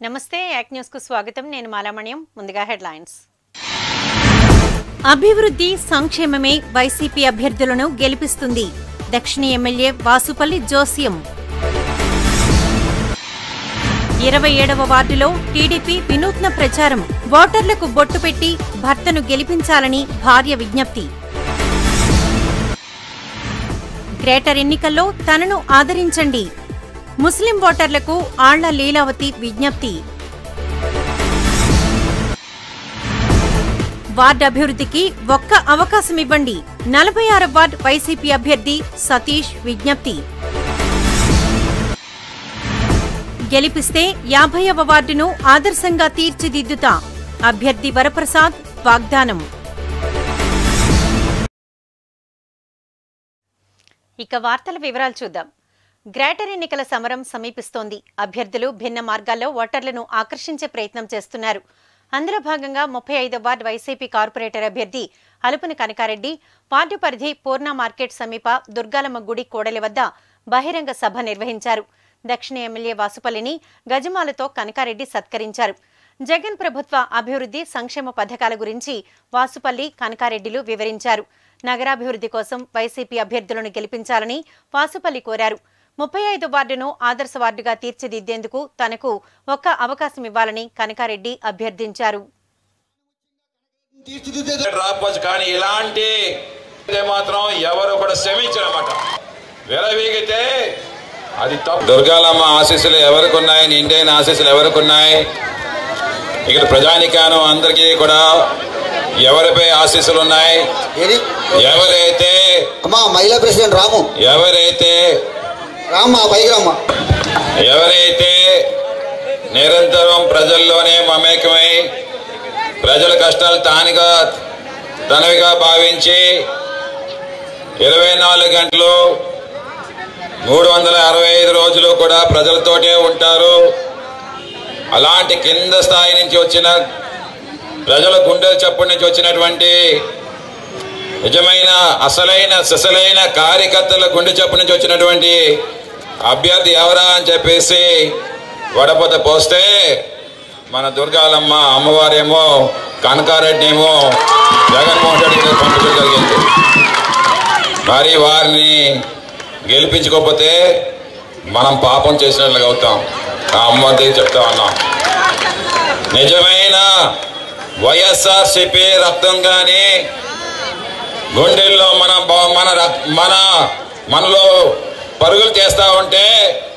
నమస్తే యాక్ న్యూస్ కు స్వాగతం నేను మాలామణ్యం ముందుగా హెడ్లైన్స్ అభివృద్ధి సంక్షేమమే వైసీపీ అభ్యర్థులను గెలిపిస్తుంది దక్షిణ ఎమ్మెల్యే వాసుపల్లి జోస్యం ఇరవై ఏడవ వార్డులో టీడీపీ వినూత్న ప్రచారం ఓటర్లకు బొట్టు పెట్టి భర్తను గెలిపించాలని భార్య విజ్ఞప్తి గ్రేటర్ ఎన్నికల్లో తనను ఆదరించండి ముస్లిం ఓటర్లకు ఆళ్ల లీలావతి విజ్ఞప్తి వార్డు అభివృద్ధికి ఒక్క అవకాశం ఇవ్వండి నలభై ఆరు వార్డు వైసీపీ అభ్యర్థి సతీష్ విజ్ఞప్తి గెలిపిస్తే యాభైవ వార్డును ఆదర్శంగా తీర్చిదిద్దుతా అభ్యర్థి వరప్రసాద్ వాగ్దానం ఇక వార్తల వివరాలు చూద్దాం గ్రేటర్ ఎన్నికల సమరం సమీపిస్తోంది అభ్యర్థులు భిన్న మార్గాల్లో ఓటర్లను ఆకర్షించే ప్రయత్నం చేస్తున్నారు అందులో భాగంగా ముప్పై ఐదో వార్డు వైసీపీ కార్పొరేటర్ అభ్యర్థి అలుపుని కనకారెడ్డి వార్డు పరిధి పూర్ణ మార్కెట్ సమీప దుర్గాలమ్మ గుడి కోడలి వద్ద బహిరంగ సభ నిర్వహించారు దక్షిణ ఎమ్మెల్యే వాసుపల్లిని గజమాలతో కనకారెడ్డి సత్కరించారు జగన్ ప్రభుత్వ అభివృద్ధి సంక్షేమ పథకాల గురించి వాసుపల్లి కనకారెడ్డిలు వివరించారు నగరాభివృద్ధి కోసం వైసీపీ అభ్యర్థులను గెలిపించాలని వాసుపల్లి కోరారు ముప్పై ఐదు వార్డును ఆదర్శ వార్డుగా తీర్చిదిద్దేందుకు తనకు ఒక్క అవకాశం ఇవ్వాలని కనకారెడ్డి అభ్యర్థించారు రాకపోవచ్చు కానీ ఇలాంటి అయితే మాత్రం ఎవరు కూడా శ్రమించరన్నమాట విరవీగితే అది తప్పు దుర్గాలమ్మ ఆశీస్సులు ఎవరికి ఉన్నాయి నిండైన ఆశీస్సులు ఎవరికి ఉన్నాయి ఇక్కడ ప్రజానికానం అందరికీ కూడా ఎవరిపై ఆశీస్సులు ఉన్నాయి ఏది ఎవరైతే అమ్మా మహిళా ప్రెసిడెంట్ రాము ఎవరైతే రామ్మా పైకి రామ్మా ఎవరైతే నిరంతరం ప్రజల్లోనే మమేకమై ప్రజల కష్టాలు తానుగా తనవిగా భావించి ఇరవై నాలుగు గంటలు మూడు వందల అరవై ఐదు రోజులు కూడా ప్రజలతోటే ఉంటారు అలాంటి కింద స్థాయి నుంచి వచ్చిన ప్రజల గుండెల చప్పుడు నుంచి వచ్చినటువంటి నిజమైన అసలైన సిసలైన కార్యకర్తల గుండె చప్పు నుంచి వచ్చినటువంటి అభ్యర్థి ఎవరా అని చెప్పేసి వడపోత పోస్తే మన దుర్గాలమ్మ అమ్మవారేమో కనకారెడ్డి ఏమో జగన్మోహన్ రెడ్డి గారికి పంపించడం జరిగింది మరి వారిని గెలిపించుకోకపోతే మనం పాపం చేసినట్లుగా అవుతాం ఆ అమ్మవారి చెప్తా ఉన్నాం నిజమైన వైఎస్ఆర్సిపి రక్తం కానీ గుండెల్లో మన బ- మన రక్- మన మనలో పరుగులు చేస్తా ఉంటే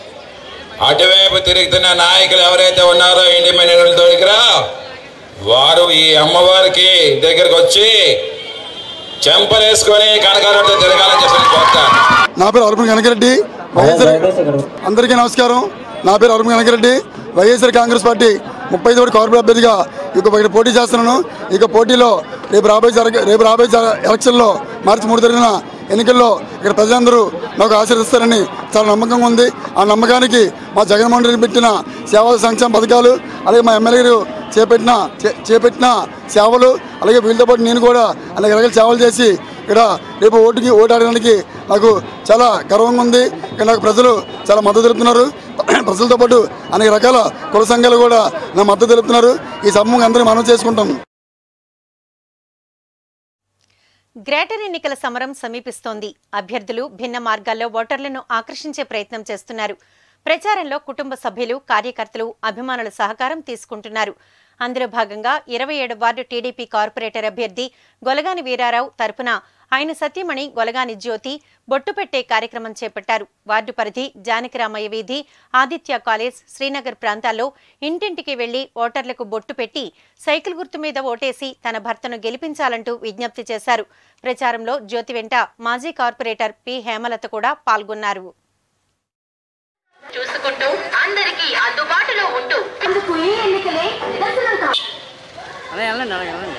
అటువైపు తిరుగుతున్న నాయకులు ఎవరైతే ఉన్నారో ఇండిపెండెంట్ దగ్గర వారు ఈ అమ్మవారికి దగ్గరకు వచ్చి చెంపలేసుకొని కనకారెడ్డి తిరగాలని చెప్పి కోరుతాను నా పేరు అరుణ్ కనకరెడ్డి వైఎస్ఆర్ అందరికీ నమస్కారం నా పేరు Arun Kanakareddy YSR Congress party ముప్పై ఐదు కార్పొరేట్ అభ్యర్థిగా ఇక ఇక్కడ పోటీ చేస్తున్నాను ఇక పోటీలో రేపు రాబోయే జరగ రేపు రాబోయే జర- ఎలక్షన్లో మార్చి మూడు జరిగిన ఎన్నికల్లో ఇక్కడ ప్రజలందరూ నాకు ఆశీర్వదిస్తారని చాలా నమ్మకంగా ఉంది ఆ నమ్మకానికి మా జగన్మోహన్ రెడ్డి పెట్టిన సేవా సంక్షేమ పథకాలు అలాగే మా ఎమ్మెల్యే గారు చేపట్టిన చే- చేపట్టిన సేవలు అలాగే వీళ్ళతో పాటు నేను కూడా అనేక రకాల సేవలు చేసి ఇక్కడ రేపు ఓటుకి ఓటు ఆడడానికి నాకు చాలా గర్వంగా ఉంది ఇక్కడ నాకు ప్రజలు చాలా మద్దతు తెలుపుతున్నారు ప్రజలతో పాటు అనేక రకాల కుల సంఘాలు కూడా నా మద్దతు తెలుపుతున్నారు ఈ సభ అందరూ మనం చేసుకుంటాం గ్రేటర్ ఎన్నికల సమరం సమీపిస్తోంది అభ్యర్థులు భిన్న మార్గాల్లో ఓటర్లను ఆకర్షించే ప్రయత్నం చేస్తున్నారు ప్రచారంలో కుటుంబ సభ్యులు కార్యకర్తలు అభిమానుల సహకారం తీసుకుంటున్నారు అందులో భాగంగా ఇరవై ఏడు వార్డు టీడీపీ కార్పొరేటర్ అభ్యర్థి గొలగాని వీరారావు తరపున ఆయన సతీమణి గొలగాని జ్యోతి బొట్టు పెట్టే కార్యక్రమం చేపట్టారు వార్డు పరిధి జానకిరామయ్య వీధి ఆదిత్య కాలేజ్ శ్రీనగర్ ప్రాంతాల్లో ఇంటింటికి వెళ్లి ఓటర్లకు బొట్టు పెట్టి సైకిల్ గుర్తు మీద ఓటేసి తన భర్తను గెలిపించాలంటూ విజ్ఞప్తి చేశారు ప్రచారంలో జ్యోతి వెంట మాజీ కార్పొరేటర్ పి హేమలత కూడా పాల్గొన్నారు చూసుకుంటూ అందరికీ అందుబాటులో ఉంటూ అందుకు ఈ ఎన్నికలే నిదర్శనం కా అలా వెళ్ళండి అలా వెళ్ళండి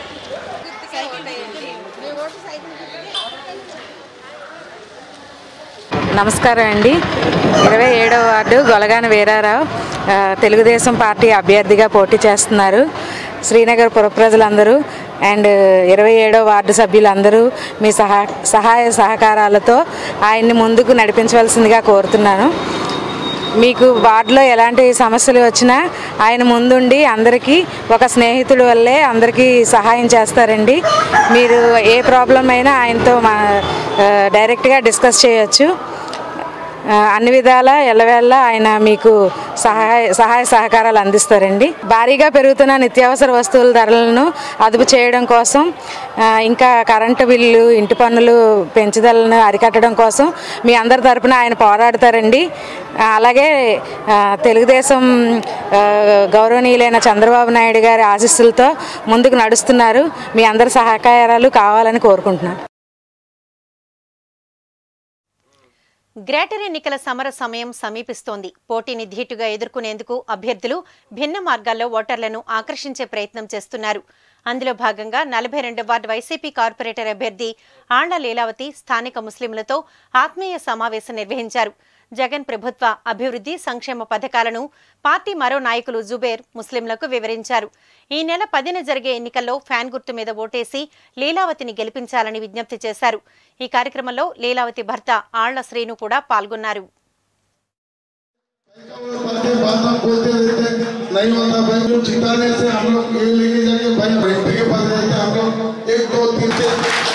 నమస్కారం అండి ఇరవై ఏడవ వార్డు గొలగాని వీరారావు ఆ, తెలుగుదేశం పార్టీ అభ్యర్థిగా పోటీ చేస్తున్నారు శ్రీనగర్ పుర ప్రజలందరూ అండ్ ఇరవై ఏడవ వార్డు సభ్యులందరూ మీ సహా సహాయ సహకారాలతో ఆయన్ని ముందుకు నడిపించవలసిందిగా కోరుతున్నాను మీకు వార్డులో ఎలాంటి సమస్యలు వచ్చినా ఆయన ముందుండి అందరికీ ఒక స్నేహితుడి వల్లే అందరికీ సహాయం చేస్తారండి మీరు ఏ ప్రాబ్లం అయినా ఆయనతో మా ఆ, డైరెక్ట్గా డిస్కస్ చేయొచ్చు ఆ, అన్ని విధాల ఎల్లవేళ ఆయన మీకు సహాయ సహాయ సహకారాలు అందిస్తారండి భారీగా పెరుగుతున్న నిత్యావసర వస్తువుల ధరలను అదుపు చేయడం కోసం ఆ, ఇంకా కరెంటు బిల్లు ఇంటి పన్నులు పెంచుదలను అరికట్టడం కోసం మీ అందరి తరపున ఆయన పోరాడతారండి ఆ, అలాగే ఆ, తెలుగుదేశం ఆ, గౌరవనీయులైన చంద్రబాబు నాయుడు గారి ఆశీస్సులతో ముందుకు నడుస్తున్నారు మీ అందరి సహకారాలు కావాలని కోరుకుంటున్నాను గ్రేటర్ ఎన్నికల సమర సమయం సమీపిస్తోంది పోటీని ధీటుగా ఎదుర్కొనేందుకు అభ్యర్థులు భిన్న మార్గాల్లో ఓటర్లను ఆకర్షించే ప్రయత్నం చేస్తున్నారు అందులో భాగంగా నలభై రెండు వార్డు వైసీపీ కార్పొరేటర్ అభ్యర్థి ఆళ్ల లీలావతి స్థానిక ముస్లింలతో ఆత్మీయ సమావేశం నిర్వహించారు జగన్ ప్రభుత్వ అభివృద్ధి సంక్షేమ పథకాలను పార్టీ మరో నాయకులు జుబేర్ ముస్లింలకు వివరించారు ఈ నెల పదిన జరిగే ఎన్నికల్లో ఫ్యాన్ గుర్తు మీద ఓటేసి లీలావతిని గెలిపించాలని విజ్ఞప్తి చేశారు ఈ కార్యక్రమంలో లీలావతి భర్త ఆళ్ల శ్రీను కూడా పాల్గొన్నారు बातें बात बात बोलते रहते हैं नहीं होता भाई जो जिताने से हम लोग ये लेके जाके भाई बैठे के पास रहते हैं हम लोग एक दो तीन से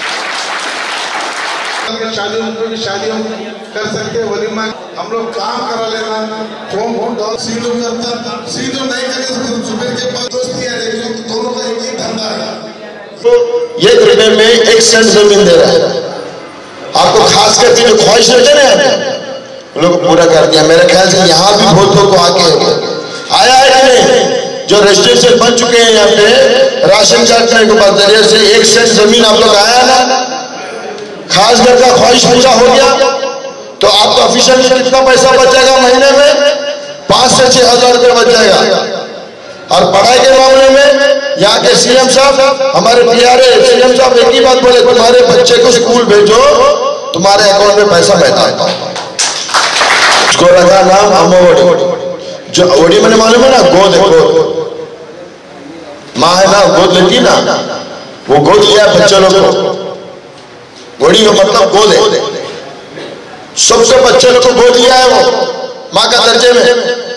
शादी की शादियों कर सकते हैं वलीमा हम लोग काम करा लेना फोन फोन दो सीधो करता सीधो नहीं करने से सुबह के पास दोस्ती है लेकिन दोनों का एक ही धंधा है तो एक रुपए में एक सेंट जमीन दे रहा है आपको खास करके जो ख्वाहिश रखे ना उन लोग को पूरा कर दिया मेरे ख्याल से यहाँ भी बहुत लोग को आके आया है कि नहीं जो रेजिडेंशियल बन चुके हैं यहाँ पे राशन कार्ड के बाद जरिए से एक सेंट जमीन आप लोग आया ना खास घर का ख्वाहिश पूरा हो गया तो आपका ऑफिशियल में कितना पैसा बचेगा महीने में पांच से छह हजार रुपये बच जाएगा और पढ़ाई के मामले में यहाँ के सीएम साहब हमारे बिहारे सीएम साहब एक ही बात बोले तुम्हारे बच्चे को स्कूल भेजो तुम्हारे अकाउंट में पैसा बहता है उसको रखा नाम अम्मो ओडी जो ओडी मैंने मालूम है ना गोद है गोद माँ है ना गोद लेती है ना वो गोद लिया बच्चे लोग को ओडी का मतलब गोद है सबसे बच्चे लोग को गोद लिया है वो माँ का दर्जे में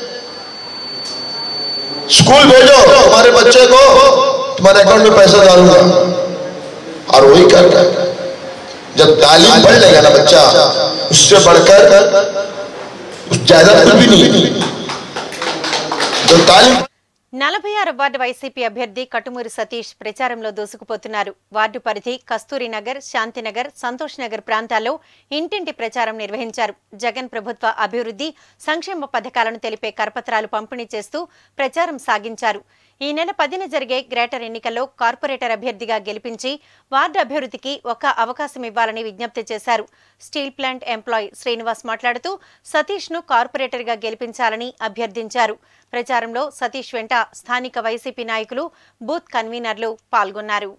स्कूल भेजो तुम्हारे बच्चे को तुम्हारे अकाउंट में पैसा डालूंगा और वही कर कर जब तालीम पढ़ लेगा ना बच्चा उससे बढ़कर उस ज्यादा कुछ भी नहीं जब तालीम నలభై ఆరు వార్డు వైసీపీ అభ్యర్థి కటుమూరి సతీష్ ప్రచారంలో దూసుకుపోతున్నారు వార్డు పరిధి కస్తూరి నగర్ శాంతినగర్ సంతోష్ నగర్ ప్రాంతాల్లో ఇంటింటి ప్రచారం నిర్వహించారు జగన్ ప్రభుత్వ అభివృద్ధి సంక్షేమ పథకాలను తెలిపే కరపత్రాలు పంపిణీ చేస్తూ ప్రచారం సాగించారు ఈ నెల పదిన జరిగే గ్రేటర్ ఎన్నికల్లో కార్పొరేటర్ అభ్యర్థిగా గెలిపించి వార్డు అభివృద్ధికి ఒక అవకాశం ఇవ్వాలని విజ్ఞప్తి చేశారు స్టీల్ ప్లాంట్ ఎంప్లాయ్ శ్రీనివాస్ మాట్లాడుతూ సతీష్ ను కార్పొరేటర్గా గెలిపించాలని అభ్యర్థించారు ప్రచారంలో సతీష్ వెంట స్థానిక వైసీపీ నాయకులు బూత్ కన్వీనర్లు పాల్గొన్నారు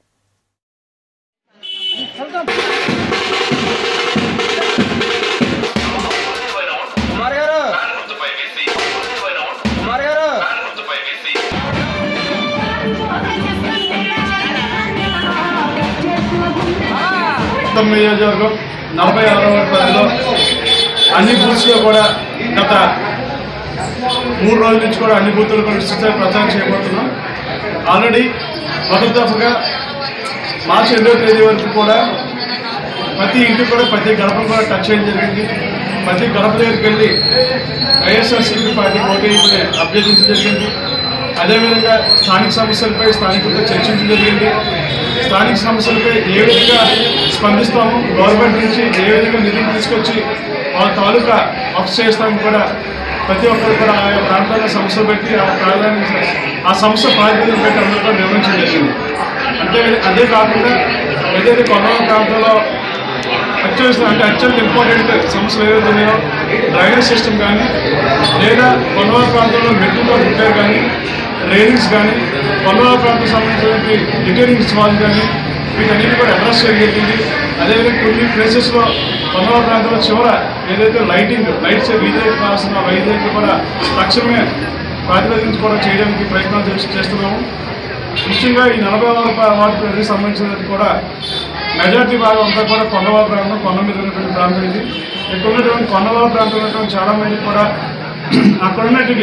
మొత్తం నియోజకవర్గం నలభై ఆరవ పరిధిలో అన్ని బూత్స్లో కూడా గత మూడు రోజుల నుంచి కూడా అన్ని బూతులు కూడా విస్తృత ప్రచారం చేయబోతున్నాం ఆల్రెడీ మొదటి దఫగా మార్చి ఎనిమిదో తేదీ వరకు కూడా ప్రతి ఇంటికి కూడా ప్రతి గడపను కూడా టచ్ చేయడం జరిగింది ప్రతి గడప దగ్గరికి వెళ్ళి వైఎస్ఆర్సీపీ పార్టీ పోటీ అభ్యర్థించడం జరిగింది అదేవిధంగా స్థానిక సమస్యలపై స్థానికులతో చర్చించడం జరిగింది స్థానిక సమస్యలపై ఏ విధంగా స్పందిస్తాము గవర్నమెంట్ నుంచి ఏ విధంగా నిధులు తీసుకొచ్చి వాళ్ళ తాలూకా వర్క్ చేస్తాము కూడా ప్రతి ఒక్కరు కూడా ఆయా ప్రాంతాల్లో సమస్యలు పెట్టి ఆ ప్రాంతాన్ని ఆ సమస్య ప్రాతినిధ్యం పెట్టి అందరూ కూడా నిర్వహించడం జరిగింది అంటే అదే కాకుండా ఏదైతే కొనవ ప్రాంతంలో అత్యవసర అంటే అత్యంత ఇంపార్టెంట్ సమస్యలు ఏవైతే ఉన్నాయో డ్రైనేజ్ సిస్టమ్ కానీ లేదా కొనవ ప్రాంతంలో మెట్రో రిపేర్ కానీ రైలింగ్స్ కానీ కొనవ ప్రాంతం సంబంధించినటువంటి రిటైరింగ్ వాల్ కానీ వీటన్నిటి కూడా అడ్రస్ చేయగలిగింది అదేవిధంగా కొన్ని ప్లేసెస్లో కొనవ ప్రాంతంలో చివర ఏదైతే లైటింగ్ లైట్స్ వీధులకు కావాల్సిన వైద్యులకు కూడా తక్షణమే ప్రాతిపదించి కూడా చేయడానికి ప్రయత్నాలు చేస్తు- చేస్తున్నాము ముఖ్యంగా ఈ నలభై వార్డు ప్రజలకు సంబంధించినది కూడా మెజార్టీ భాగం అంతా కూడా కొండవాళ్ళ ప్రాంతం కొండ మీద ఉన్నటువంటి ప్రాంతం ఇది ఇక్కడ ఉన్నటువంటి కొండవాళ్ళ ప్రాంతం ఉన్నటువంటి చాలా మంది కూడా అక్కడ ఉన్నటువంటి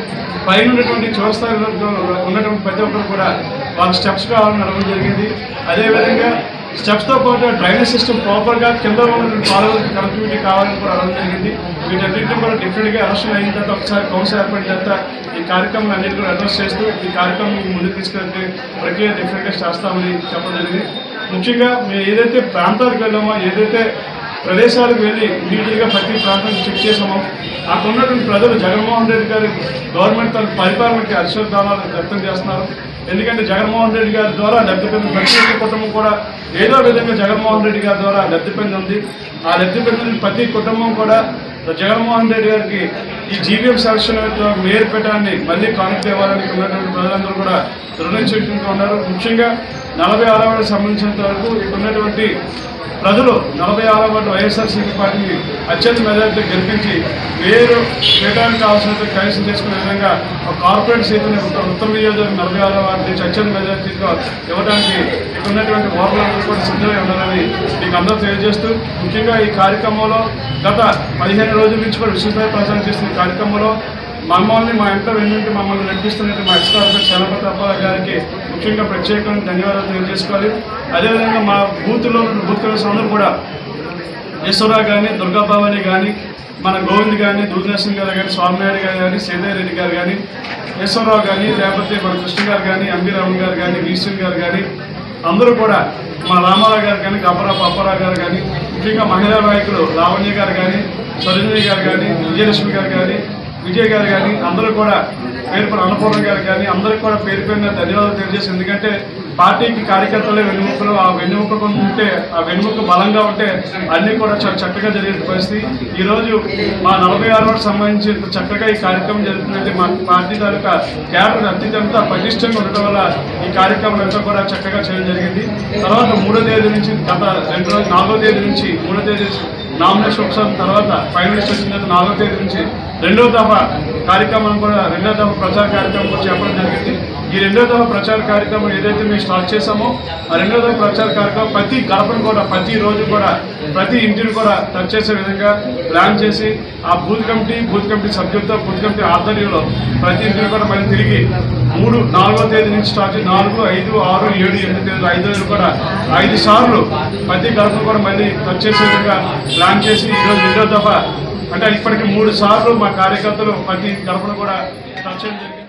పైన ఉన్నటువంటి చివరి స్థాయిలో ఉన్నటువంటి ప్రతి ఒక్కరు కూడా వాళ్ళకి స్టెప్స్ కావాలని అడగడం జరిగింది అదేవిధంగా స్టెప్స్తో పాటు డ్రైనేజ్ సిస్టమ్ ప్రాపర్గా కింద ఉన్నటువంటి కాలువలకి కనెక్టివిటీ కావాలని కూడా అడగడం జరిగింది వీటన్నింటినీ కూడా డిఫరెంట్గా ఎలక్షన్ అయిన తర్వాత ఒకసారి కౌన్సిల్ ఏర్పడిన తర్వాత ఈ కార్యక్రమం అన్నింటి కూడా అడ్రస్ చేస్తూ ఈ కార్యక్రమం ముందుకు తీసుకెళ్తే ప్రక్రియ డిఫరెంట్గా చేస్తామని చెప్పడం జరిగింది ముఖ్యంగా మేము ఏదైతే ప్రాంతాలకు వెళ్ళామో ఏదైతే ప్రదేశాలకు వెళ్ళి ఇండివిజువల్గా ప్రతి ప్రాంతాన్ని చెక్ చేసామో అక్కడ ఉన్నటువంటి ప్రజలు జగన్మోహన్ రెడ్డి గారి గవర్నమెంట్ తన పరిపాలనకి హర్షోద్దానాలు వ్యక్తం చేస్తున్నారు ఎందుకంటే జగన్మోహన్ రెడ్డి గారి ద్వారా లబ్ధి పొందిన ప్రతి ఒక్క కుటుంబం కూడా ఏదో విధంగా జగన్మోహన్ రెడ్డి గారి ద్వారా లబ్ధి పొంది ఉంది ఆ లబ్ధి పొందిన ప్రతి కుటుంబం కూడా జగన్మోహన్ రెడ్డి గారికి ఈ జీవీఎం సెలక్షన్ మేయర్ పెట్టాన్ని మళ్ళీ కానుక ఇవ్వాలని ఇక్కడ ఉన్నటువంటి ప్రజలందరూ కూడా రుణించుకుంటూ ఉన్నారు ముఖ్యంగా నలభై ఆరో వార్డుకి సంబంధించినంత వరకు ఇక్కడ ఉన్నటువంటి ప్రజలు నలభై ఆరో వార్డు వైఎస్ఆర్సీపీ పార్టీని అత్యంత మెజార్టీ గెలిపించి వేరు చేయడానికి కావాల్సినంత కనీసం చేసుకునే విధంగా ఒక కార్పొరేట్ సీటుని ఉత్తర ఉత్తర నియోజకవర్గం నలభై ఆరో వార్డు నుంచి అత్యంత మెజార్టీగా ఇవ్వడానికి ఇక్కడ ఉన్నటువంటి ఓటర్లందరూ కూడా సిద్ధమై ఉండాలని మీకు అందరూ తెలియజేస్తూ ముఖ్యంగా ఈ కార్యక్రమంలో గత పదిహేను రోజుల నుంచి కూడా విశ్వస్థాయి ప్రచారం చేస్తున్న ఈ కార్యక్రమంలో మమ్మల్ని మా ఇంట్లో వెన్నుంటి మమ్మల్ని నడిపిస్తున్నట్టు మా ఎక్స్ కార్పొరేట్ చలపతి అప్పారావు గారికి ముఖ్యంగా ప్రత్యేకమైన ధన్యవాదాలు తెలియజేసుకోవాలి అదేవిధంగా మా బూత్లో ఉన్న బూత్ కమిషన్ అందరూ కూడా ఈశ్వరరావు కానీ దుర్గాబాబని కానీ మన గోవింద్ కానీ దూరదర్శన్ గారు కానీ స్వామినాయుడు గారు కానీ సేదయ్య రెడ్డి గారు కానీ ఈశ్వరరావు కానీ లేకపోతే మన కృష్ణ గారు కానీ అంబి రామన్ గారు కానీ వీశ్వర్ గారు కానీ అందరూ కూడా మా రామారావు గారు కానీ గబ్బరావు అప్పారావు గారు కానీ ముఖ్యంగా మహిళా నాయకులు లావణ్య గారు కానీ సరోజిని గారు కానీ విజయలక్ష్మి గారు కానీ విజయ్ గారు కానీ అందరూ కూడా పేరు పేరు అన్నపూర్ణ గారు కానీ అందరికీ కూడా పేరు పేరున ధన్యవాదాలు తెలియజేసి ఎందుకంటే పార్టీకి కార్యకర్తలే వెన్నుముకలు ఆ వెన్నుముక ఉంటే ఆ వెన్నుముక బలంగా ఉంటే అన్ని కూడా చాలా చక్కగా జరిగే పరిస్థితి ఈ రోజు మా నలభై ఆరు వారికి సంబంధించి ఇంత చక్కగా ఈ కార్యక్రమం జరుగుతుందంటే మా పార్టీ తాలూకా క్యాడర్ అత్యంత పటిష్టంగా ఉండటం వల్ల ఈ కార్యక్రమం అంతా కూడా చక్కగా చేయడం జరిగింది తర్వాత మూడో తేదీ నుంచి గత రెండు రోజులు నాలుగో తేదీ నుంచి మూడో తేదీ నామినేషన్ ఒకసారి తర్వాత ఫైనల్ లిస్ట్ వచ్చిన తర్వాత నాలుగో తేదీ నుంచి రెండో దఫా కార్యక్రమం కూడా రెండో దఫా ప్రచార కార్యక్రమం కూడా చెప్పడం జరిగింది ఈ రెండో దఫా ప్రచార కార్యక్రమం ఏదైతే మేము స్టార్ట్ చేసామో ఆ రెండో దఫా ప్రచార కార్యక్రమం ప్రతి గడపను కూడా ప్రతి రోజు కూడా ప్రతి ఇంటిని కూడా టచ్ చేసే విధంగా ప్లాన్ చేసి ఆ బూత్ కమిటీ బూత్ కమిటీ సభ్యులతో బూత్ కమిటీ ఆధ్వర్యంలో ప్రతి ఇంటిని కూడా మళ్ళీ తిరిగి మూడు నాలుగో తేదీ నుంచి స్టార్ట్ చేసి నాలుగు ఐదు ఆరు ఏడు ఎనిమిది తేదీలు ఐదు రోజులు కూడా ఐదు సార్లు ప్రతి గడపను కూడా మళ్ళీ టచ్ చేసే విధంగా ప్లాన్ చేసి ఈరోజు రెండో దఫా అంటే ఇప్పటికి మూడు సార్లు మా కార్యకర్తలు ప్రతి గడపను కూడా టచ్ చేయడం జరిగింది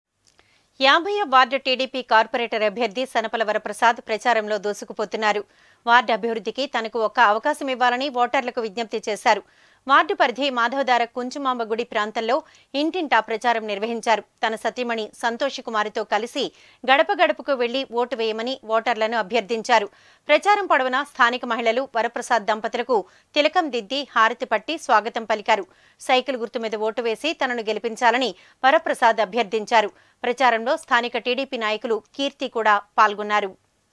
యాభైవ వార్డు టీడీపీ కార్పొరేటర్ అభ్యర్థి సనపల వరప్రసాద్ ప్రచారంలో దూసుకుపోతున్నారు వార్డు అభివృద్ధికి తనకు ఒక అవకాశం ఇవ్వాలని ఓటర్లకు విజ్ఞప్తి చేశారు వార్డు పరిధి మాధవదార కుంచుమాంబ గుడి ప్రాంతంలో ఇంటింటా ప్రచారం నిర్వహించారు తన సతీమణి సంతోష్ కుమారితో కలిసి గడప గడపకు వెళ్లి ఓటు వేయమని ఓటర్లను అభ్యర్థించారు ప్రచారం పొడవునా స్థానిక మహిళలు వరప్రసాద్ దంపతులకు తిలకం దిద్ది హారతి పట్టి స్వాగతం పలికారు సైకిల్ గుర్తు మీద ఓటు వేసి తనను గెలిపించాలని వరప్రసాద్ అభ్యర్థించారు ప్రచారంలో స్థానిక టీడీపీ నాయకులు కీర్తి కూడా పాల్గొన్నారు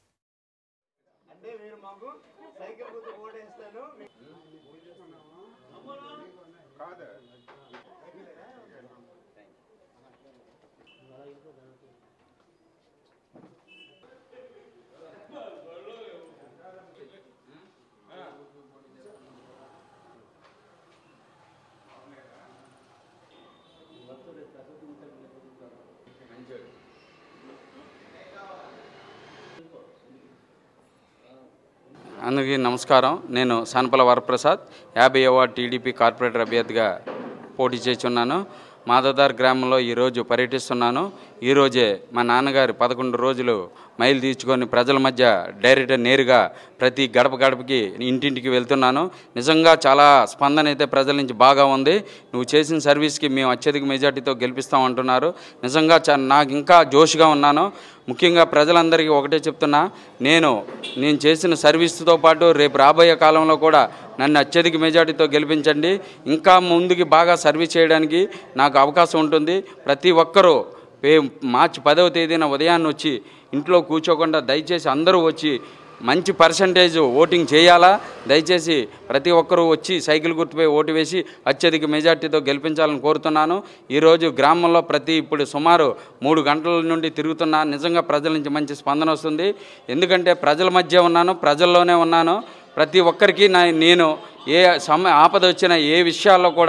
అందరికీ నమస్కారం నేను సనపల వరప్రసాద్ యాభై అవార్డు టీడీపీ కార్పొరేటర్ అభ్యర్థిగా పోటీ చేస్తున్నాను మాధవదార్ గ్రామంలో ఈరోజు పర్యటిస్తున్నాను ఈరోజే మా నాన్నగారు పదకొండు రోజులు మైలు తీర్చుకొని ప్రజల మధ్య డైరెక్ట్ నేరుగా ప్రతి గడప గడపకి ఇంటింటికి వెళ్తున్నాను నిజంగా చాలా స్పందన అయితే ప్రజల నుంచి బాగా ఉంది నువ్వు చేసిన సర్వీస్కి మేము అత్యధిక మెజార్టీతో గెలిపిస్తాం అంటున్నారు నిజంగా చా నాకు ఇంకా జోష్గా ఉన్నాను ముఖ్యంగా ప్రజలందరికీ ఒకటే చెప్తున్నా నేను నేను చేసిన సర్వీస్తో పాటు రేపు రాబోయే కాలంలో కూడా నన్ను అత్యధిక మెజార్టీతో గెలిపించండి ఇంకా ముందుకి బాగా సర్వీస్ చేయడానికి నాకు అవకాశం ఉంటుంది ప్రతి ఒక్కరూ పే మార్చి పదవ తేదీన ఉదయాన్నే వచ్చి ఇంట్లో కూర్చోకుండా దయచేసి అందరూ వచ్చి మంచి పర్సంటేజ్ ఓటింగ్ చేయాలా దయచేసి ప్రతి ఒక్కరూ వచ్చి సైకిల్ గుర్తుపై ఓటు వేసి అత్యధిక మెజార్టీతో గెలిపించాలని కోరుతున్నాను ఈరోజు గ్రామంలో ప్రతి ఇప్పుడు సుమారు మూడు గంటల నుండి తిరుగుతున్నా నిజంగా ప్రజల నుంచి మంచి స్పందన వస్తుంది ఎందుకంటే ప్రజల మధ్య ఉన్నాను ప్రజల్లోనే ఉన్నాను ప్రతి ఒక్కరికి నా నేను ఏ సమ ఆపద వచ్చిన ఏ విషయాల్లో కూడా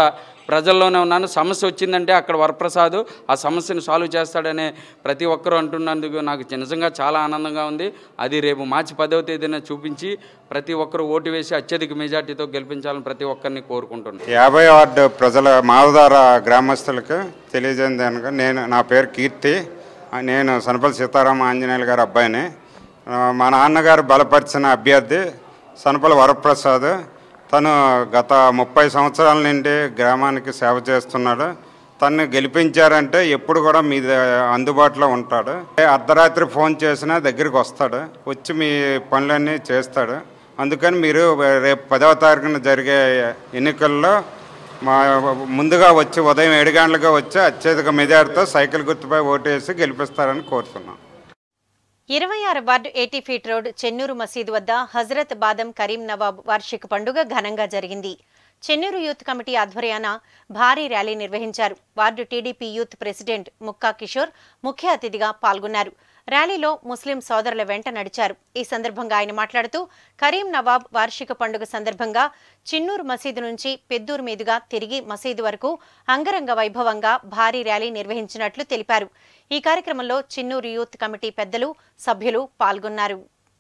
ప్రజల్లోనే ఉన్నాను సమస్య వచ్చిందంటే అక్కడ వరప్రసాద్ ఆ సమస్యను సాల్వ్ చేస్తాడనే ప్రతి ఒక్కరూ అంటున్నందుకు నాకు నిజంగా చాలా ఆనందంగా ఉంది అది రేపు మార్చి పదవ తేదీన చూపించి ప్రతి ఒక్కరూ ఓటు వేసి అత్యధిక మెజార్టీతో గెలిపించాలని ప్రతి ఒక్కరిని కోరుకుంటున్నాను యాభై వార్డు ప్రజల మావదార గ్రామస్తులకు తెలియజేయండి అనగా నేను నా పేరు కీర్తి నేను సనపల్లి సీతారామ ఆంజనేయులు గారి అబ్బాయిని ఆ, మా నాన్నగారు బలపరిచిన అభ్యర్థి సనపల్లి వరప్రసాద్ తను గత ముప్పై సంవత్సరాల నుండి గ్రామానికి సేవ చేస్తున్నాడు తన్ని గెలిపించారంటే ఎప్పుడు కూడా మీ ద- అందుబాటులో ఉంటాడు ఏ అర్ధరాత్రి ఫోన్ చేసినా దగ్గరికి వస్తాడు వచ్చి మీ పనులన్నీ చేస్తాడు అందుకని మీరు రేపు పదవ తారీఖున జరిగే ఎన్నికల్లో మా ముందుగా వచ్చి ఉదయం ఏడు గంటలుగా వచ్చి అత్యధిక మెజార్టీతో సైకిల్ గుర్తుపై ఓటేసి గెలిపిస్తారని కోరుతున్నాం ఇరవై ఆరు ward eighty feet road Chennur మసీదు వద్ద హజరత్ బాదం కరీం నవాబ్ వార్షిక పండుగ ఘనంగా జరిగింది చెన్నూరు యూత్ కమిటీ ఆధ్వర్యాన భారీ ర్యాలీ నిర్వహించారు ward TDP youth president Mukka Kishore ముఖ్య అతిథిగా పాల్గొన్నారు ర్యాలీలో ముస్లిం సోదరుల వెంట నడిచారు ఈ సందర్భంగా ఆయన మాట్లాడుతూ కరీం నవాబ్ వార్షిక పండుగ సందర్భంగా చిన్నూరు మసీదు నుంచి పెద్దూరు మీదుగా తిరిగి మసీదు వరకు అంగరంగ వైభవంగా భారీ ర్యాలీ నిర్వహించినట్లు తెలిపారు ఈ కార్యక్రమంలో చిన్నూరు యూత్ కమిటీ పెద్దలు సభ్యులు పాల్గొన్నారు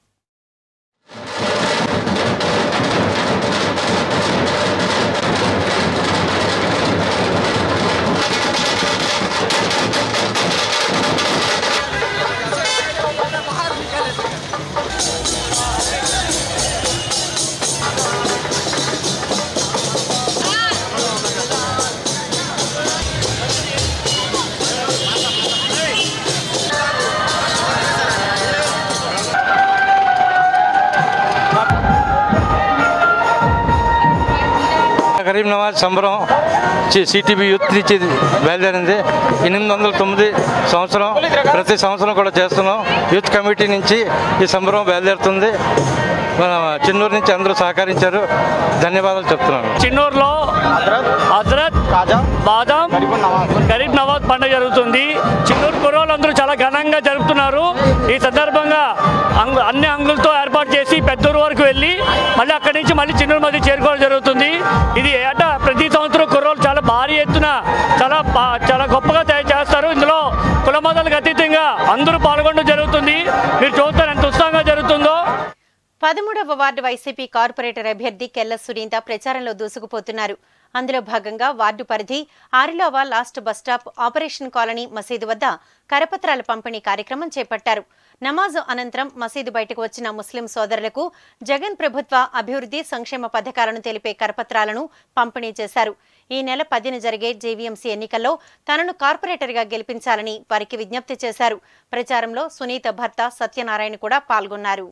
కరీం నవాజ్ సంబరం చి- సిటీబీ యూత్ నుంచి బయలుదేరింది ఎనిమిది వందల తొమ్మిది సంవత్సరం ప్రతి సంవత్సరం కూడా చేస్తున్నాం యూత్ కమిటీ నుంచి ఈ సంబరం బయలుదేరుతుంది మన చిన్నూరు నుంచి అందరూ సహకరించారు ధన్యవాదాలు చెప్తున్నాను చిన్నూరులో హజరత్ బాదాం గరీబ్ నవాజ్ పండుగ జరుగుతుంది చిన్నూరు కుర్రోళ్ళందరూ చాలా ఘనంగా జరుపుతున్నారు ఈ సందర్భంగా అంగు అన్ని అంగులతో ఏర్పాటు చేసి పెద్దూరు వరకు వెళ్ళి మళ్ళీ అక్కడి నుంచి మళ్ళీ చిన్నూరు మధ్య చేరుకోవడం జరుగుతుంది ఇది ఏట ప్రతి సంవత్సరం కుర్రోళ్ళు చాలా భారీ ఎత్తున చాలా బా- చాలా గొప్పగా తయారు చేస్తారు ఇందులో కుల మతాలకు అతీతంగా అందరూ పాల్గొనడం జరుగుతుంది మీరు చూస్తారు ఎంత ఉత్సాహంగా జరుగుతుందో పదమూడవ వార్డు వైసీపీ కార్పొరేటర్ అభ్యర్థి కెల్ల సునీత ప్రచారంలో దూసుకుపోతున్నారు అందులో భాగంగా వార్డు పరిధి Arilova last bus stop operation colony మసీదు వద్ద కరపత్రాల పంపిణీ కార్యక్రమం చేపట్టారు నమాజు అనంతరం మసీదు బయటకు వచ్చిన ముస్లిం సోదరులకు జగన్ ప్రభుత్వ అభివృద్ధి సంక్షేమ పథకాలను తెలిపే కరపత్రాలను పంపిణీ చేశారు ఈ నెల పదిన జరిగే జేవీఎంసీ ఎన్నికల్లో తనను కార్పొరేటర్గా గెలిపించాలని వారికి విజ్ఞప్తి చేశారు ప్రచారంలో సునీత భర్త సత్యనారాయణ కూడా పాల్గొన్నారు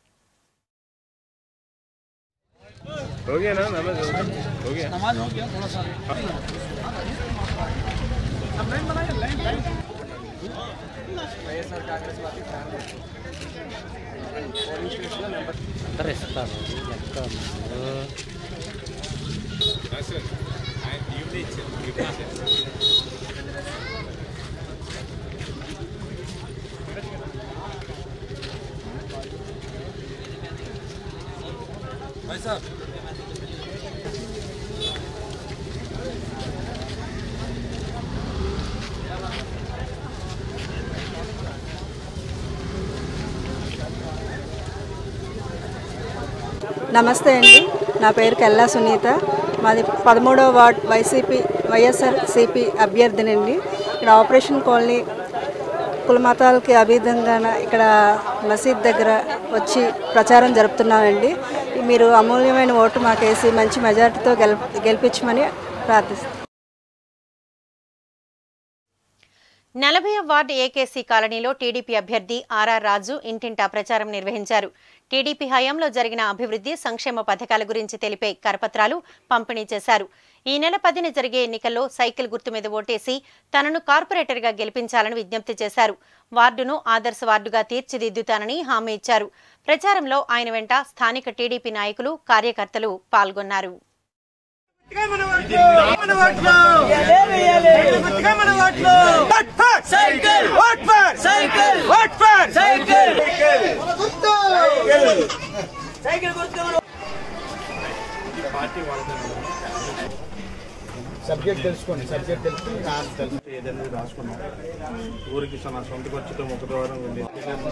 हो गया ना नमाज हो गया नमाज हो गया थोड़ा सा भाई साहब నమస్తే అండి నా పేరు కెల్లా సునీత మాది పదమూడవ వార్డ్ వైసీపీ వైఎస్ఆర్ సిపి అభ్యర్థినండి ఇక్కడ ఆపరేషన్ కాలనీ కుల మతాలకి అభిధంగా ఇక్కడ మసీద్ దగ్గర వచ్చి ప్రచారం జరుపుతున్నామండి మీరు అమూల్యమైన ఓటు మాకేసి మంచి మెజార్టీతో గెల్ గెలిపించమని ప్రార్థిస్తున్నాం నలభై వార్డు ఏకేసీ కాలనీలో టీడీపీ అభ్యర్థి ఆర్ఆర్ రాజు ఇంటింటా ప్రచారం నిర్వహించారు టీడీపీ హయాంలో జరిగిన అభివృద్ధి సంక్షేమ పథకాల గురించి తెలిపే కరపత్రాలు పంపిణీ చేశారు ఈ నెల పదిన జరిగే ఎన్నికల్లో సైకిల్ గుర్తు మీద ఓటేసి తనను కార్పొరేటర్గా గెలిపించాలని విజ్ఞప్తి చేశారు వార్డును ఆదర్శ వార్డుగా తీర్చిదిద్దుతానని హామీ ఇచ్చారు ప్రచారంలో ఆయన వెంట స్థానిక టీడీపీ నాయకులు కార్యకర్తలు పాల్గొన్నారు cycle vote for cycle vote for cycle cycle గుర్తు సబ్జెక్ట్ తెలుసుకోండి సబ్జెక్ట్ తెలిసి నాకు తెలుసు ఏదైనా రాసుకున్నాం ఊరికి స- నా సొంత ఖర్చుతో ఒక దూరం వెళ్ళి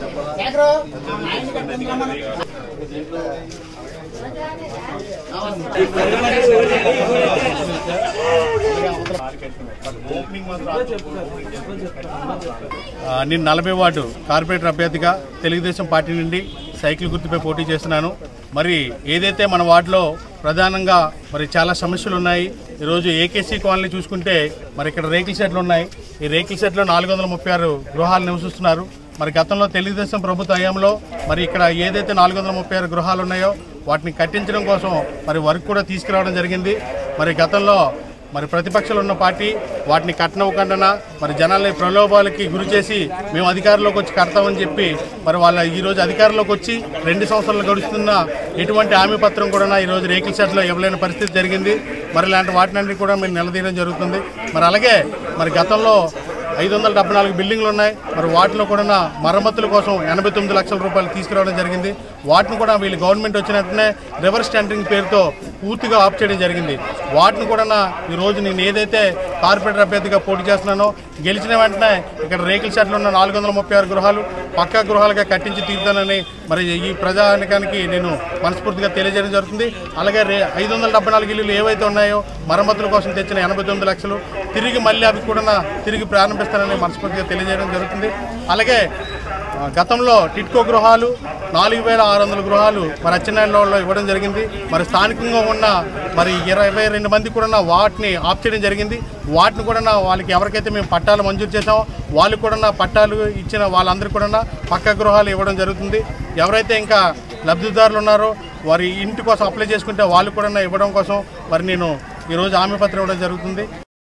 ఆ, నేను నలభై వార్డు కార్పొరేటర్ అభ్యర్థిగా తెలుగుదేశం పార్టీ నుండి సైకిల్ గుర్తుపై పోటీ చేస్తున్నాను మరి ఏదైతే మన వార్డులో ప్రధానంగా మరి చాలా సమస్యలు ఉన్నాయి ఈరోజు ఏకేసీ కాలనీ చూసుకుంటే మరి ఇక్కడ రేకుల షెడ్లు ఉన్నాయి ఈ రేకుల షెడ్లో నాలుగు వందల ముప్పై ఆరు గృహాలు నివసిస్తున్నారు మరి గతంలో తెలుగుదేశం ప్రభుత్వ హయాంలో మరి ఇక్కడ ఏదైతే నాలుగు వందల ముప్పై ఆరు గృహాలు ఉన్నాయో వాటిని కట్టించడం కోసం మరి వర్క్ కూడా తీసుకురావడం జరిగింది మరి గతంలో మరి ప్రతిపక్షాలు ఉన్న పార్టీ వాటిని కట్టనవ్వకుండా మరి జనాల్ని ప్రలోభాలకి గురి చేసి మేము అధికారంలోకి వచ్చి కడతామని చెప్పి మరి వాళ్ళ ఈ రోజు అధికారంలోకి వచ్చి రెండు సంవత్సరాలు గడుస్తున్న ఎటువంటి హామీ పత్రం కూడా ఈ రోజు రేకుల షెడ్లో ఇవ్వలేని పరిస్థితి జరిగింది మరి ఇలాంటి వాటినన్నిటి కూడా మేము నిలదీయడం జరుగుతుంది మరి అలాగే మరి గతంలో ఐదు వందల డెబ్బై నాలుగు బిల్డింగ్లు ఉన్నాయి మరి వాటిలో కూడా మరమ్మతుల కోసం ఎనభై తొమ్మిది లక్షల రూపాయలు తీసుకురావడం జరిగింది వాటిని కూడా వీళ్ళు గవర్నమెంట్ వచ్చిన వెంటనే రివర్స్ టెండరింగ్ పేరుతో పూర్తిగా ఆఫ్ చేయడం జరిగింది వాటిని కూడా ఈ రోజు నేను ఏదైతే కార్పొరేటర్ అభ్యర్థిగా పోటీ చేస్తున్నానో గెలిచిన వెంటనే ఇక్కడ రేకుల షెడ్లు ఉన్న నాలుగు వందల ముప్పై ఆరు గృహాలు పక్కా గృహాలుగా కట్టించి తీరుతానని మరి ఈ ప్రజానికానికి నేను మనస్ఫూర్తిగా తెలియజేయడం జరుగుతుంది అలాగే రే ఐదు వందల డెబ్బై నాలుగు ఇల్లులు ఏవైతే ఉన్నాయో మరమ్మతుల కోసం తెచ్చిన ఎనభై తొమ్మిది లక్షలు తిరిగి మళ్ళీ అవి కూడా తిరిగి ప్రారంభిస్తానని మనస్ఫూర్తిగా తెలియజేయడం జరుగుతుంది అలాగే ఆ, గతంలో టిట్కో గృహాలు నాలుగు వేల ఆరు వందల గృహాలు మరి అచ్చెన్నాయుడులో ఇవ్వడం జరిగింది మరి స్థానికంగా ఉన్న మరి ఇరవై రెండు మంది కూడా వాటిని ఆఫ్ చేయడం జరిగింది వాటిని కూడా వాళ్ళకి ఎవరికైతే మేము పట్టాలు మంజూరు చేసామో వాళ్ళు కూడా పట్టాలు ఇచ్చిన వాళ్ళందరికీ కూడా పక్క గృహాలు ఇవ్వడం జరుగుతుంది ఎవరైతే ఇంకా లబ్ధిదారులు ఉన్నారో వారి ఇంటి కోసం అప్లై చేసుకుంటే వాళ్ళు కూడా ఇవ్వడం కోసం మరి నేను ఈరోజు హామీ పత్రం ఇవ్వడం జరుగుతుంది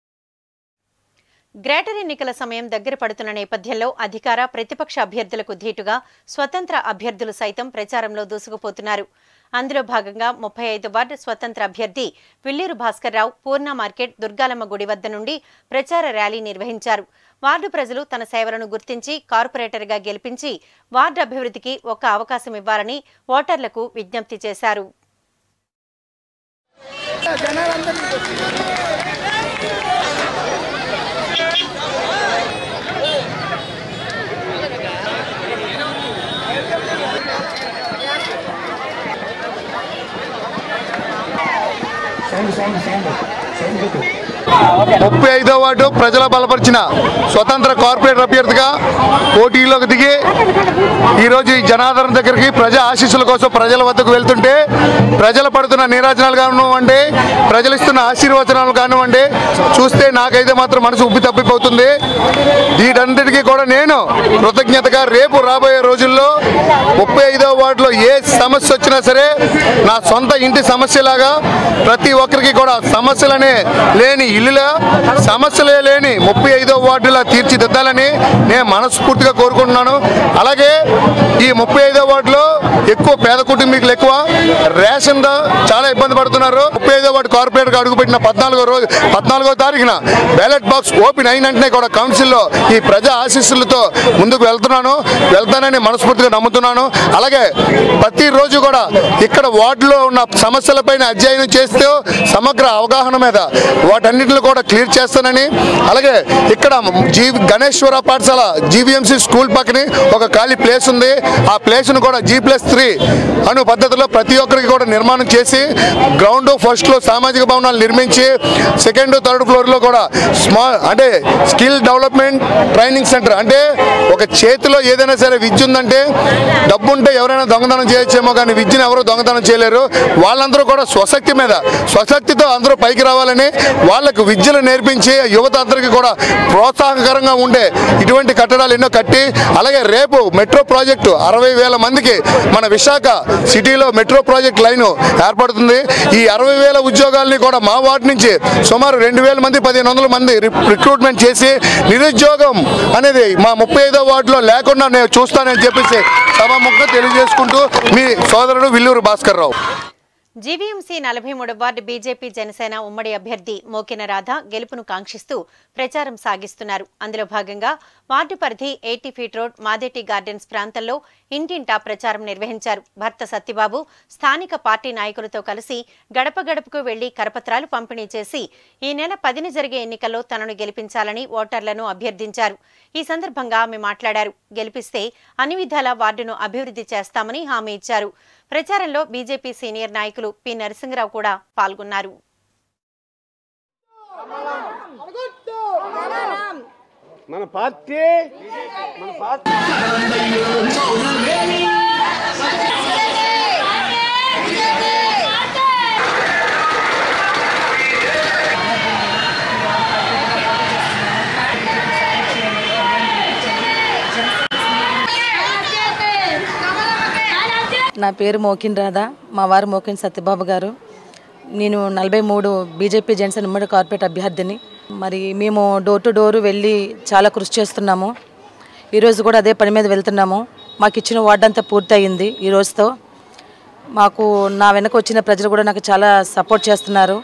గ్రేటర్ ఎన్నికల సమయం దగ్గర పడుతున్న నేపథ్యంలో అధికార ప్రతిపక్ష అభ్యర్థులకు ధీటుగా స్వతంత్ర అభ్యర్థులు సైతం ప్రచారంలో దూసుకుపోతున్నారు అందులో భాగంగా ముప్పై ఐదు వార్డు స్వతంత్ర అభ్యర్థి విల్లేరు భాస్కర్ రావు పూర్ణ మార్కెట్ దుర్గాలమ్మ గుడి వద్ద నుండి ప్రచార ర్యాలీ నిర్వహించారు వార్డు ప్రజలు తన సేవలను గుర్తించి కార్పొరేటర్గా గెలిపించి వార్డు అభివృద్ధికి ఒక అవకాశం ఇవ్వాలని ఓటర్లకు విజ్ఞప్తి చేశారు ముప్పై ఐదో వార్డు ప్రజల బలపరిచిన స్వతంత్ర కార్పొరేటర్ అభ్యర్థిగా పోటీలోకి దిగి ఈరోజు ఈ జనాదరణ దగ్గరికి ప్రజా ఆశీస్సుల కోసం ప్రజల వద్దకు వెళ్తుంటే ప్రజలు పడుతున్న నీరాజనాలు కానివ్వండి ప్రజలు ఇస్తున్న ఆశీర్వచనాలు కానివ్వండి చూస్తే నాకైతే మాత్రం మనసు ఉబ్బి తప్పిపోతుంది వీటన్నిటికీ కూడా నేను కృతజ్ఞతగా రేపు రాబోయే రోజుల్లో ముప్పై ఐదో వార్డులో ఏ సమస్య వచ్చినా సరే నా సొంత ఇంటి సమస్యలాగా ప్రతి ఒక్కరికి కూడా సమస్యలనే లేని ఇల్లుల సమస్యలే లేని ముప్పై ఐదో వార్డులా తీర్చిదిద్దాలని నేను మనస్ఫూర్తిగా కోరుకుంటున్నాను అలాగే ఈ ముప్పై ఐదో వార్డులో ఎక్కువ పేద కుటుంబీకులు ఎక్కువ రేషన్ తో చాలా ఇబ్బంది పడుతున్నారు ముప్పై ఐదో వార్డు కార్పొరేటర్ అడుగుపెట్టిన పద్నాలుగో రోజు పద్నాలుగో తారీఖున బ్యాలెట్ బాక్స్ ఓపెన్ అయిన వెంటనే కూడా కౌన్సిల్లో ఈ ప్రజా ఆశీస్సులతో ముందుకు వెళ్తున్నాను వెళ్తానని మనస్ఫూర్తిగా నమ్ముతున్నాను అలాగే ప్రతిరోజు కూడా ఇక్కడ వార్డులో ఉన్న సమస్యలపైన అధ్యయనం చేస్తూ సమగ్ర అవగాహన మీద వాటన్నిటిని కూడా క్లియర్ చేస్తానని అలాగే ఇక్కడ జీ గణేశ్వర పాఠశాల జీవీఎంసీ స్కూల్ పక్కనే ఒక ఖాళీ ప్లేస్ ఉంది ఆ ప్లేస్ను కూడా జీ ప్లస్ త్రీ అను పద్ధతిలో ప్రతి ఒక్కరికి కూడా నిర్మాణం చేసి గ్రౌండ్ ఫస్ట్లో సామాజిక భవనాలు నిర్మించి సెకండ్ థర్డ్ ఫ్లోర్లో కూడా స్మాల్ అంటే స్కిల్ డెవలప్మెంట్ ట్రైనింగ్ సెంటర్ అంటే ఒక చేతిలో ఏదైనా సరే విద్య ఉందంటే డబ్బు ఉంటే ఎవరైనా దొంగతనం చేయొచ్చేమో కానీ విద్యను ఎవరు దొంగతనం చేయలేరు వాళ్ళందరూ కూడా స్వశక్తి మీద స్వశక్తితో అందరూ పైకి రావాలని వాళ్ళకు విద్యలు నేర్పించి యువత అందరికీ కూడా ప్రోత్సాహకరంగా ఉండే ఇటువంటి కట్టడాలు ఎన్నో కట్టి అలాగే రేపు మెట్రో ప్రాజెక్టు అరవై వేల మందికి మన విశాఖ సిటీలో మెట్రో ప్రాజెక్ట్ లైన్ ఏర్పడుతుంది ఈ అరవై వేల ఉద్యోగాల్ని కూడా మా వార్డు నుంచి సుమారు రెండు వేల మంది పదిహేను వందల మంది రి- రిక్రూట్మెంట్ చేసి నిరుద్యోగం అనేది మా ముప్పై ఐదో వార్డులో లేకుండా నేను చూస్తానని చెప్పేసి సభాముఖంగా తెలియజేసుకుంటూ మీ సోదరుడు విల్లూరు భాస్కర్ రావు జీవీఎంసీ నలభై మూడు వార్డు బీజేపీ జనసేన ఉమ్మడి అభ్యర్థి మోకిన రాధ గెలుపును కాంక్షిస్తూ ప్రచారం సాగిస్తున్నారు అందులో భాగంగా వార్డు పరిధి eighty feet road Madeti gardens ప్రాంతంలో ఇంటింటా ప్రచారం నిర్వహించారు భర్త సత్యబాబు స్థానిక పార్టీ నాయకులతో కలిసి గడప గడపకు వెళ్లి కరపత్రాలు పంపిణీ చేసి ఈ నెల పదిన జరిగే ఎన్నికల్లో తనను గెలిపించాలని ఓటర్లను అభ్యర్థించారు ఈ సందర్భంగా ఆమె మాట్లాడారు గెలిపిస్తే అన్ని విధాల వార్డును అభివృద్ధి చేస్తామని హామీ ఇచ్చారు ప్రచారంలో బీజేపీ సీనియర్ నాయకులు పి నరసింహరావు కూడా పాల్గొన్నారు మన పార్టీ మన పార్టీ నా పేరు మోకిన్ రాధా మా వారు మోకిన్ సత్యబాబు గారు నేను నలభై మూడు బీజేపీ జనసేన ఉమ్మడి కార్పొరేట్ అభ్యర్థిని మరి మేము డోర్ టు డోర్ వెళ్ళి చాలా కృషి చేస్తున్నాము ఈరోజు కూడా అదే పని మీద వెళ్తున్నాము మాకు ఇచ్చిన వార్డు అంతా పూర్తయింది ఈ రోజుతో మాకు నా వెనక వచ్చిన ప్రజలు కూడా నాకు చాలా సపోర్ట్ చేస్తున్నారు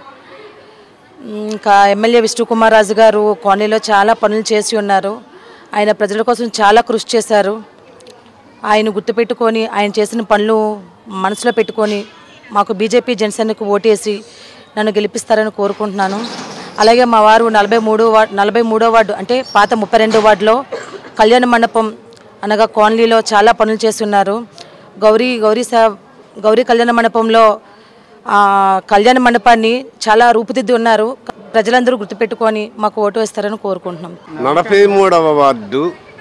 ఇంకా ఎమ్మెల్యే విష్ణుకుమార్ రాజు గారు కాలనీలో చాలా పనులు చేసి ఉన్నారు ఆయన ప్రజల కోసం చాలా కృషి చేశారు ఆయన గుర్తుపెట్టుకొని ఆయన చేసిన పనులు మనసులో పెట్టుకొని మాకు బీజేపీ జనసేనకు ఓటేసి నన్ను గెలిపిస్తారని కోరుకుంటున్నాను అలాగే మా వారు నలభై మూడో వార్డు నలభై మూడో వార్డు అంటే పాత ముప్పై రెండో వార్డులో కళ్యాణ మండపం అనగా కాలనీలో చాలా పనులు చేస్తున్నారు గౌరీ గౌరీ సా గౌరీ కళ్యాణ మండపంలో ఆ, కళ్యాణ మండపాన్ని చాలా రూపుదిద్ది ఉన్నారు ప్రజలందరూ గుర్తుపెట్టుకొని మాకు ఓటు వేస్తారని కోరుకుంటున్నాం నలభై మూడవ వార్డు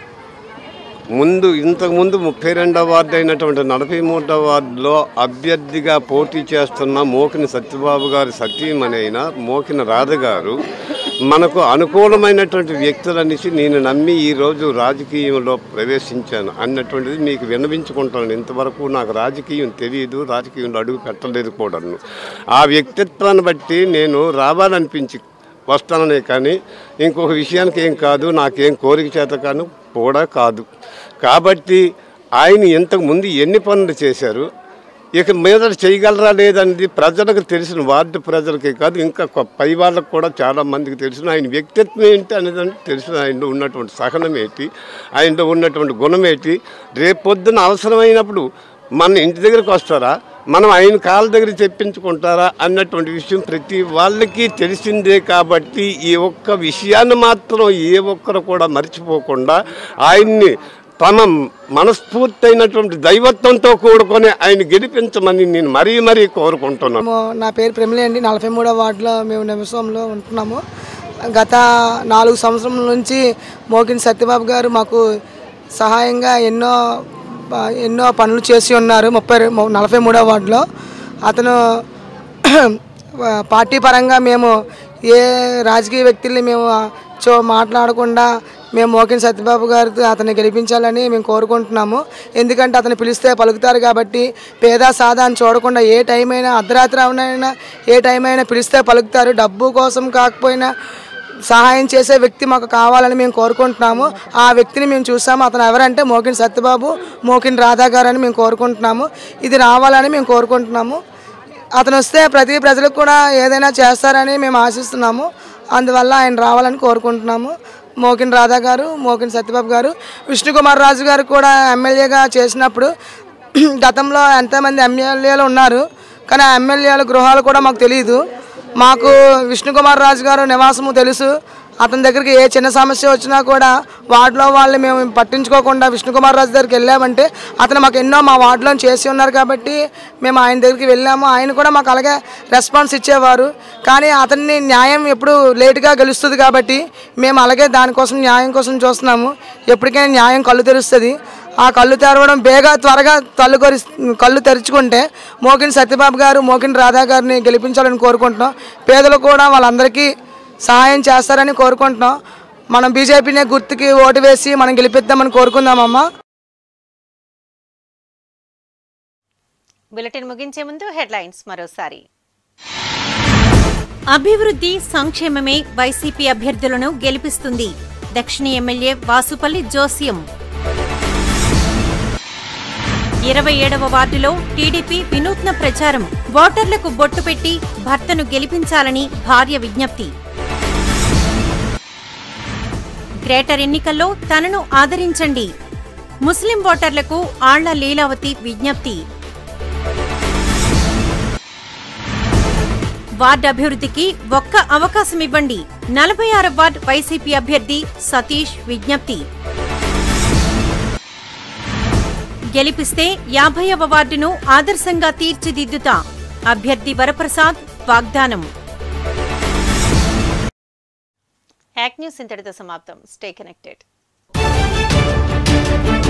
ముందు ఇంతకు ముందు ముప్పై రెండవ వార్డు అయినటువంటి నలభై మూడవ వార్డులో అభ్యర్థిగా పోటీ చేస్తున్న మోకిన సత్యబాబు గారి సతీమణి అయిన మోకిన రాధ గారు మనకు అనుకూలమైనటువంటి వ్యక్తులనేసి నేను నమ్మి ఈరోజు రాజకీయంలో ప్రవేశించాను అన్నటువంటిది మీకు విన్నవించుకుంటాను ఇంతవరకు నాకు రాజకీయం తెలియదు రాజకీయంలో అడుగు పెట్టలేదు కూడాను ఆ వ్యక్తిత్వాన్ని బట్టి నేను రావాలనిపించి వస్తాననే కానీ ఇంకొక విషయానికి ఏం కాదు నాకేం కోరిక చేత కాను కూడా కాదు కాబట్టి ఆయన ఇంతకు ముందు ఎన్ని పనులు చేశారు ఇక మీద చేయగలరా లేదనేది ప్రజలకు తెలిసిన వార్డు ప్రజలకే కాదు ఇంకా కొ- పై వాళ్ళకు కూడా చాలా మందికి తెలిసిన ఆయన వ్యక్తిత్వం ఏంటి అనేది తెలిసిన ఆయనలో ఉన్నటువంటి సహనం ఏంటి ఆయనలో ఉన్నటువంటి గుణం ఏంటి రేపొద్దున అవసరమైనప్పుడు మన ఇంటి దగ్గరికి వస్తారా మనం ఆయన కాళ్ళ దగ్గర తెప్పించుకుంటారా అన్నటువంటి విషయం ప్రతి వాళ్ళకి తెలిసిందే కాబట్టి ఈ ఒక్క విషయాన్ని మాత్రం ఏ ఒక్కరు కూడా మర్చిపోకుండా ఆయన్ని తమ మనస్ఫూర్తయినటువంటి దైవత్వంతో కూడుకొని ఆయన గెలిపించమని నేను మరీ మరీ కోరుకుంటున్నాను మేము నా పేరు ప్రమిళ అండి నలభై మూడో వార్డులో మేము నివసంలో ఉంటున్నాము గత నాలుగు సంవత్సరం నుంచి మోకిన్ సత్యబాబు గారు మాకు సహాయంగా ఎన్నో ఎన్నో పనులు చేసి ఉన్నారు ముప్పై రె- నలభై మూడో వార్డులో అతను పార్టీ పరంగా మేము ఏ రాజకీయ వ్యక్తుల్ని మేము చో మాట్లాడకుండా మేము మోకిన్ సత్యబాబు గారితో అతన్ని గెలిపించాలని మేము కోరుకుంటున్నాము ఎందుకంటే అతను పిలిస్తే పలుకుతారు కాబట్టి పేద సాదా అని చూడకుండా ఏ టైం అయినా అర్ధరాత్రి అవునైనా ఏ టైం అయినా పిలిస్తే పలుకుతారు డబ్బు కోసం కాకపోయినా సహాయం చేసే వ్యక్తి మాకు కావాలని మేము కోరుకుంటున్నాము ఆ వ్యక్తిని మేము చూసాము అతను ఎవరంటే మోకిన్ సత్యబాబు మోకిన్ రాధా గారు అని మేము కోరుకుంటున్నాము ఇది రావాలని మేము కోరుకుంటున్నాము అతను వస్తే ప్రతి ప్రజలకు కూడా ఏదైనా చేస్తారని మేము ఆశిస్తున్నాము అందువల్ల ఆయన రావాలని కోరుకుంటున్నాము మోకిన్ రాధా గారు మోకిన్ సత్యబాబు గారు విష్ణుకుమార్ రాజు గారు కూడా ఎమ్మెల్యేగా చేసినప్పుడు గతంలో ఎంతమంది ఎమ్మెల్యేలు ఉన్నారు కానీ ఆ ఎమ్మెల్యేల గృహాలు కూడా మాకు తెలియదు మాకు విష్ణుకుమార్ రాజు గారు నివాసము తెలుసు అతని దగ్గరికి ఏ చిన్న సమస్య వచ్చినా కూడా వార్డులో వాళ్ళు మేము పట్టించుకోకుండా విష్ణుకుమార్ రాజు దగ్గరికి వెళ్ళామంటే అతను మాకు ఎన్నో మా వార్డులో చేసి ఉన్నారు కాబట్టి మేము ఆయన దగ్గరికి వెళ్ళాము ఆయన కూడా మాకు అలాగే రెస్పాన్స్ ఇచ్చేవారు కానీ అతన్ని న్యాయం ఎప్పుడు లేటుగా గెలుస్తుంది కాబట్టి మేము అలాగే దానికోసం న్యాయం కోసం చూస్తున్నాము ఎప్పటికైనా న్యాయం కళ్ళు తెరుస్తుంది ఆ కళ్ళు తెరవడం బేగా త్వరగా కళ్ళు కొరి కళ్ళు తెరుచుకుంటే మోకిన్ సత్యబాబు గారు మోకిన్ రాధా గారిని గెలిపించాలని కోరుకుంటున్నాం పేదలు కూడా వాళ్ళందరికీ సహాయం చేస్తారని కోరుకుంటున్నాం మనం బీజేపీనే గుర్తుకి ఓటు వేసి మనం గెలిపిద్దామని కోరుకుందామమ్మా బులెటిన్ ముగించే ముందు హెడ్లైన్స్ మరోసారి అభివృద్ధి సంక్షేమమే వైసీపీ అభ్యర్థులను గెలిపిస్తుంది దక్షిణ ఎమ్మెల్యే వాసుపల్లి జోస్యం ఇరవై ఏడవ వార్డులో టీడీపీ వినూత్న ప్రచారం ఓటర్లకు బొట్టు పెట్టి భర్తను గెలిపించాలని భార్య విజ్ఞప్తి గ్రేటర్ ఎన్నికల్లో తనను ఆదరించండి ముస్లిం ఓటర్లకు ఆళ్ల లీలావతి విజ్ఞప్తి వార్డు అభివృద్ధికి ఒక్క అవకాశం ఇవ్వండి నలభై ఆరు వార్డు వైసీపీ అభ్యర్థి సతీష్ విజ్ఞప్తి గెలిపిస్తే యాభైవ వార్డును ఆదర్శంగా తీర్చిదిద్దుతా అభ్యర్థి వరప్రసాద్ వాగ్దానం యాక్ న్యూస్ ఇంతటితో సమాప్తం స్టే కనెక్టెడ్